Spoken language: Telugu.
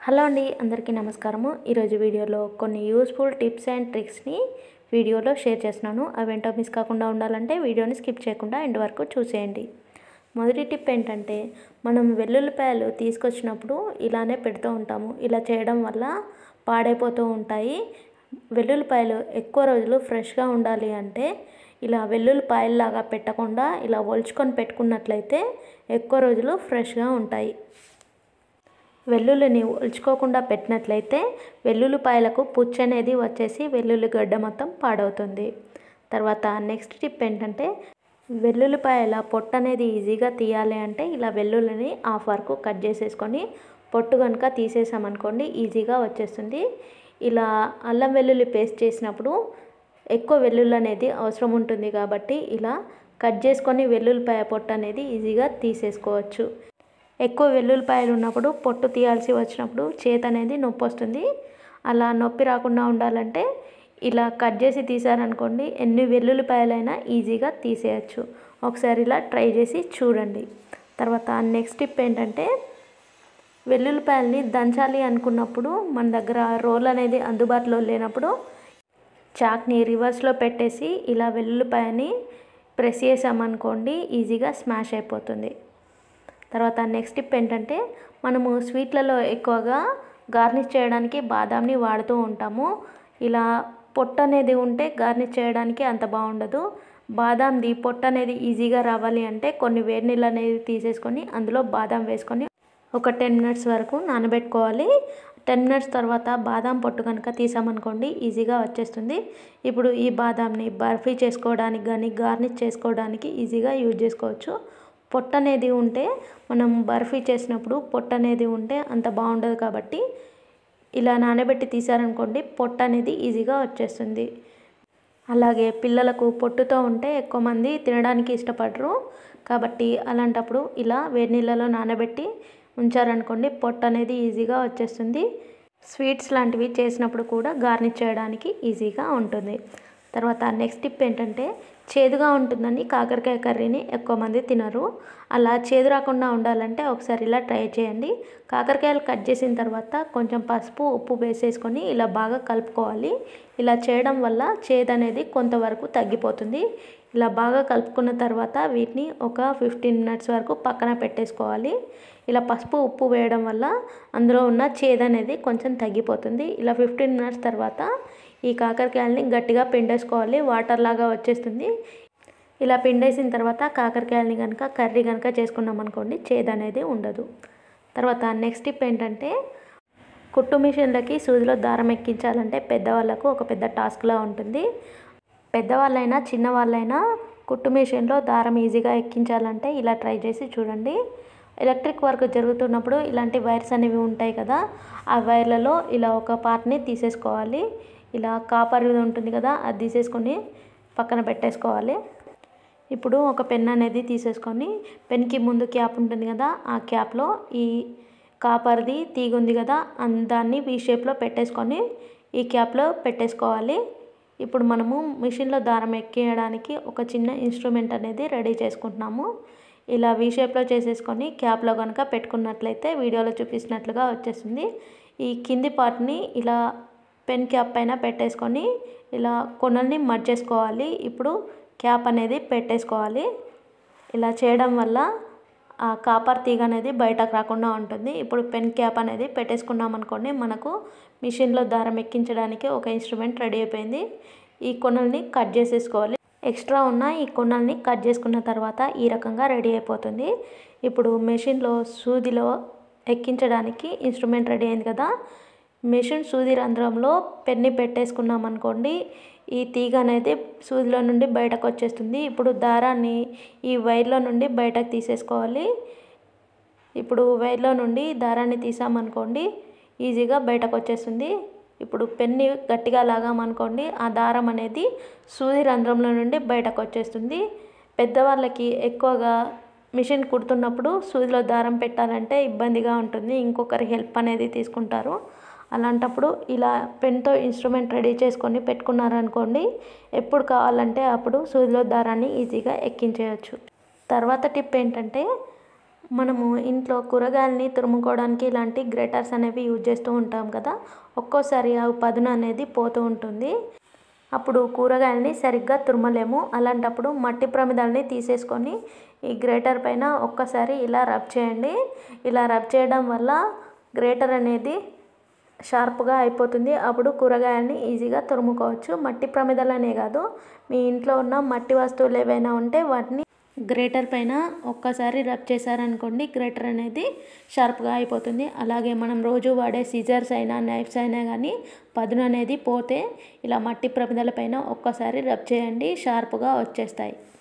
హలో అండి అందరికీ నమస్కారము ఈరోజు వీడియోలో కొన్ని యూస్ఫుల్ టిప్స్ అండ్ ట్రిక్స్ని వీడియోలో షేర్ చేస్తున్నాను అవేంటో మిస్ కాకుండా ఉండాలంటే వీడియోని స్కిప్ చేయకుండా ఎండ్ వరకు చూసేయండి మొదటి టిప్ ఏంటంటే మనం వెల్లుల్లిపాయలు తీసుకొచ్చినప్పుడు ఇలానే పెడుతూ ఉంటాము ఇలా చేయడం వల్ల పాడైపోతూ ఉంటాయి వెల్లుల్లిపాయలు ఎక్కువ రోజులు ఫ్రెష్గా ఉండాలి అంటే ఇలా వెల్లుల్లిపాయల్లాగా పెట్టకుండా ఇలా ఒలుచుకొని పెట్టుకున్నట్లయితే ఎక్కువ రోజులు ఫ్రెష్గా ఉంటాయి వెల్లుల్లిని ఒలుచుకోకుండా పెట్టినట్లయితే వెల్లుల్లిపాయలకు పుచ్చు అనేది వచ్చేసి వెల్లుల్లి గడ్డ మొత్తం పాడవుతుంది తర్వాత నెక్స్ట్ టిప్ ఏంటంటే వెల్లుల్లిపాయల పొట్టు అనేది ఈజీగా తీయాలి అంటే ఇలా వెల్లుల్లిని హాఫ్ వరకు కట్ చేసేసుకొని పొట్టు కనుక తీసేసామనుకోండి ఈజీగా వచ్చేస్తుంది ఇలా అల్లం వెల్లుల్లి పేస్ట్ చేసినప్పుడు ఎక్కువ వెల్లుల్లి అనేది అవసరం ఉంటుంది కాబట్టి ఇలా కట్ చేసుకొని వెల్లుల్లిపాయ పొట్టు అనేది ఈజీగా తీసేసుకోవచ్చు ఎక్కువ వెల్లుల్లిపాయలు ఉన్నప్పుడు పొట్టు తీయాల్సి వచ్చినప్పుడు చేతి అనేది నొప్పి వస్తుంది అలా నొప్పి రాకుండా ఉండాలంటే ఇలా కట్ చేసి తీసారనుకోండి ఎన్ని వెల్లుల్లిపాయలైనా ఈజీగా తీసేయచ్చు ఒకసారి ఇలా ట్రై చేసి చూడండి తర్వాత నెక్స్ట్ టిప్ ఏంటంటే వెల్లుల్లిపాయలని దంచాలి అనుకున్నప్పుడు మన దగ్గర రోల్ అనేది అందుబాటులో లేనప్పుడు చాక్ని రివర్స్లో పెట్టేసి ఇలా వెల్లుల్లిపాయని ప్రెస్ చేసామనుకోండి ఈజీగా స్మాష్ అయిపోతుంది తర్వాత నెక్స్ట్ టిప్ ఏంటంటే మనము స్వీట్లలో ఎక్కువగా గార్నిష్ చేయడానికి బాదాంని వాడుతూ ఉంటాము ఇలా పొట్టు అనేది ఉంటే గార్నిష్ చేయడానికి అంత బాగుండదు బాదాంది పొట్టు అనేది ఈజీగా రావాలి అంటే కొన్ని వేడి నీళ్ళు అనేది తీసేసుకొని అందులో బాదాం వేసుకొని ఒక టెన్ మినిట్స్ వరకు నానబెట్టుకోవాలి టెన్ మినిట్స్ తర్వాత బాదాం పొట్టు కనుక తీసామనుకోండి ఈజీగా వచ్చేస్తుంది ఇప్పుడు ఈ బాదాంని బర్ఫీ చేసుకోవడానికి కానీ గార్నిష్ చేసుకోవడానికి ఈజీగా యూజ్ చేసుకోవచ్చు పొట్టు అనేది ఉంటే మనం బర్ఫీ చేసినప్పుడు పొట్టు అనేది ఉంటే అంత బాగుండదు కాబట్టి ఇలా నానబెట్టి తీసారనుకోండి పొట్టు అనేది ఈజీగా వచ్చేస్తుంది అలాగే పిల్లలకు పొట్టుతో ఉంటే ఎక్కువ మంది తినడానికి ఇష్టపడరు కాబట్టి అలాంటప్పుడు ఇలా వేడి నీళ్ళలో నానబెట్టి ఉంచారనుకోండి పొట్టు అనేది ఈజీగా వచ్చేస్తుంది స్వీట్స్ లాంటివి చేసినప్పుడు కూడా గార్నిష్ చేయడానికి ఈజీగా ఉంటుంది తర్వాత నెక్స్ట్ టిప్ ఏంటంటే చేదుగా ఉంటుందని కాకరకాయ కర్రీని ఎక్కువ మంది తినరు అలా చేదు రాకుండా ఉండాలంటే ఒకసారి ఇలా ట్రై చేయండి కాకరకాయలు కట్ చేసిన తర్వాత కొంచెం పసుపు ఉప్పు వేసేసుకొని ఇలా బాగా కలుపుకోవాలి ఇలా చేయడం వల్ల చేదు అనేది కొంతవరకు తగ్గిపోతుంది ఇలా బాగా కలుపుకున్న తర్వాత వీటిని ఒక ఫిఫ్టీన్ మినిట్స్ వరకు పక్కన పెట్టేసుకోవాలి ఇలా పసుపు ఉప్పు వేయడం వల్ల అందులో ఉన్న చేదు అనేది కొంచెం తగ్గిపోతుంది ఇలా ఫిఫ్టీన్ మినిట్స్ తర్వాత ఈ కాకరకాయలని గట్టిగా పిండేసుకోవాలి వాటర్ లాగా వచ్చేస్తుంది ఇలా పిండేసిన తర్వాత కాకరకాయలని కనుక కర్రీ కనుక చేసుకున్నాం అనుకోండి చేదు అనేది ఉండదు తర్వాత నెక్స్ట్ టిప్ ఏంటంటే కుట్టు మిషన్లకి సూదిలో దారం ఎక్కించాలంటే పెద్దవాళ్ళకు ఒక పెద్ద టాస్క్లా ఉంటుంది పెద్దవాళ్ళైనా చిన్నవాళ్ళైనా కుట్టు మిషన్లో దారం ఈజీగా ఎక్కించాలంటే ఇలా ట్రై చేసి చూడండి ఎలక్ట్రిక్ వర్క్ జరుగుతున్నప్పుడు ఇలాంటి వైర్స్ అనేవి ఉంటాయి కదా ఆ వైర్లలో ఇలా ఒక పార్ట్ని తీసేసుకోవాలి ఇలా కాపర్ ఉంటుంది కదా అది తీసేసుకొని పక్కన పెట్టేసుకోవాలి ఇప్పుడు ఒక పెన్ అనేది తీసేసుకొని పెన్కి ముందు క్యాప్ ఉంటుంది కదా ఆ క్యాప్లో ఈ కాపర్ది తీగ ఉంది కదా దాన్ని వీ షేప్లో పెట్టేసుకొని ఈ క్యాప్లో పెట్టేసుకోవాలి ఇప్పుడు మనము మిషన్లో దారం ఎక్కియడానికి ఒక చిన్న ఇన్స్ట్రుమెంట్ అనేది రెడీ చేసుకుంటున్నాము ఇలా వీ షేప్లో చేసేసుకొని క్యాప్లో కనుక పెట్టుకున్నట్లయితే వీడియోలో చూపించినట్లుగా వచ్చేస్తుంది ఈ కింది పార్ట్ని ఇలా పెన్ క్యాప్ పైన పెట్టేసుకొని ఇలా కొనల్ని మడ్ చేసుకోవాలి ఇప్పుడు క్యాప్ అనేది పెట్టేసుకోవాలి ఇలా చేయడం వల్ల ఆ కాపర్ తీగ అనేది బయటకు రాకుండా ఉంటుంది ఇప్పుడు పెన్ క్యాప్ అనేది పెట్టేసుకున్నాం అనుకోండి మనకు మిషన్లో దారం ఎక్కించడానికి ఒక ఇన్స్ట్రుమెంట్ రెడీ అయిపోయింది ఈ కొనల్ని కట్ చేసేసుకోవాలి ఎక్స్ట్రా ఉన్న ఈ కొనల్ని కట్ చేసుకున్న తర్వాత ఈ రకంగా రెడీ అయిపోతుంది ఇప్పుడు మెషిన్లో సూదిలో ఎక్కించడానికి ఇన్స్ట్రుమెంట్ రెడీ అయింది కదా మెషిన్ సూది రంధ్రంలో పెన్ని పెట్టేసుకున్నాం అనుకోండి ఈ తీగ అనేది సూదిలో నుండి బయటకు వచ్చేస్తుంది ఇప్పుడు దారాన్ని ఈ వైర్లో నుండి బయటకు తీసేసుకోవాలి ఇప్పుడు వైర్లో నుండి దారాన్ని తీసామనుకోండి ఈజీగా బయటకు వచ్చేస్తుంది ఇప్పుడు పెన్ని గట్టిగా లాగామనుకోండి ఆ దారం అనేది సూది రంధ్రంలో నుండి బయటకు వచ్చేస్తుంది పెద్దవాళ్ళకి ఎక్కువగా మిషన్ కుడుతున్నప్పుడు సూదిలో దారం పెట్టాలంటే ఇబ్బందిగా ఉంటుంది ఇంకొకరి హెల్ప్ అనేది తీసుకుంటారు అలాంటప్పుడు ఇలా పెన్తో ఇన్స్ట్రుమెంట్ రెడీ చేసుకొని పెట్టుకున్నారనుకోండి ఎప్పుడు కావాలంటే అప్పుడు సూదిలో దారాన్ని ఈజీగా ఎక్కించేయచ్చు తర్వాత టిప్ ఏంటంటే మనము ఇంట్లో కూరగాయలని తురుముకోవడానికి ఇలాంటి గ్రేటర్స్ అనేవి యూజ్ చేస్తూ ఉంటాం కదా ఒక్కోసారి ఆ పదును అనేది పోతూ ఉంటుంది అప్పుడు కూరగాయలని సరిగ్గా తురమలేము అలాంటప్పుడు మట్టి ప్రమిదాలని తీసేసుకొని ఈ గ్రేటర్ పైన ఒక్కసారి ఇలా రబ్ చేయండి ఇలా రబ్ చేయడం వల్ల గ్రేటర్ అనేది షార్ప్గా అయిపోతుంది అప్పుడు కూరగాయలని ఈజీగా తురుముకోవచ్చు మట్టి ప్రమిదలనే కాదు మీ ఇంట్లో ఉన్న మట్టి వస్తువులు ఏవైనా ఉంటే వాటిని గ్రేటర్ పైన ఒక్కసారి రబ్ చేశారనుకోండి గ్రేటర్ అనేది షార్ప్గా అయిపోతుంది అలాగే మనం రోజు వాడే సీజర్స్ అయినా నైఫ్స్ అయినా కానీ పదును అనేది పోతే ఇలా మట్టి ప్రమిదల పైన ఒక్కసారి రబ్ చేయండి షార్ప్గా వచ్చేస్తాయి